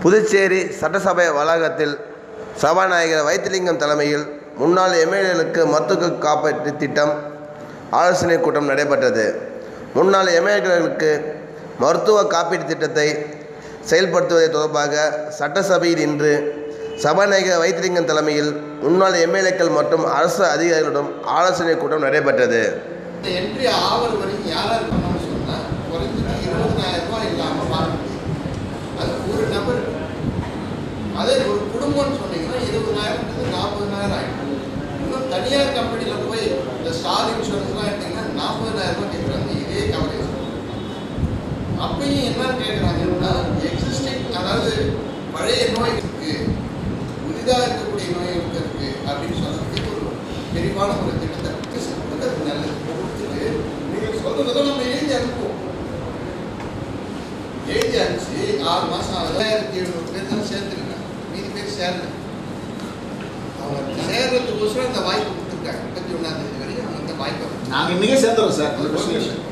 புதுச்சேரி சட்டசபை வளாகத்தில் சபாநாயகர் வைத்திலிங்கம் தலைமையில் முன்னாள் எம்எல்ஏகளுக்கு மருத்துவ காப்பீட்டு திட்டம் ஆலோசனை கூட்டம் நடைபெற்றது முன்னாள் எம்எல்ஏக்களுக்கு மருத்துவ காப்பீட்டு திட்டத்தை செயல்படுத்துவது தொடர்பாக சட்டசபையில் இன்று சபாநாயகர் வைத்திலிங்கம் தலைமையில் முன்னாள் எம்எல்ஏக்கள் மற்றும் அரசு அதிகாரிகளிடம் ஆலோசனை கூட்டம் நடைபெற்றது இந்த என்ட்ரி ஆவற வரைக்கும் யாரா இருக்கணும்னு சொன்னா குறைஞ்சது இருபதாயிரம் ரூபாய் இல்லாம பார்க்க முடியும் அது ஒரு நபர் அதே ஒரு குடும்பம்னு சொன்னீங்கன்னா இருபதாயிரத்துக்கு நாற்பதாயிரம் ஆயிடும் இன்னும் தனியார் கம்பெனியில் போய் இந்த ஸ்டார் இன்சூரன்ஸ்லாம் எடுத்தீங்கன்னா நாற்பதாயிரம் ரூபாய் கேட்குறாங்க இதே கவரேஜ் அப்பயும் என்ன கேட்குறாங்கன்னா எக்ஸிஸ்டிங் அதாவது பழைய நோய் இருக்கு புதிதாக இருக்கக்கூடிய நோய்களுக்கு இருக்கு அப்படின்னு சொல்றதுக்கு ஒரு விரிவான ஒரு திட்டத்தை கொடுத்து கொடுக்கறது நல்லது கொடுத்துட்டு நீங்கள் சொல்றதை நம்ம எழுதி அனுப்புவோம் எழுதி அனுப்பிச்சு ஆறு மாதம் ஆயிரத்தி எழுநூறு பேர் தான் சேர்த்துருக்காங்க மீதி பேர் சேரல அவங்க சேர்றதுக்கோசரம் இந்த வாய்ப்பு கொடுத்துருக்காங்க முப்பத்தி ஒன்றாம் தேதி வரையும் அவங்க இந்த வாய்ப்பை நாங்கள் இன்னைக்கே சேர்ந்துறோம் சார் அது பிரச்சனை இல்லை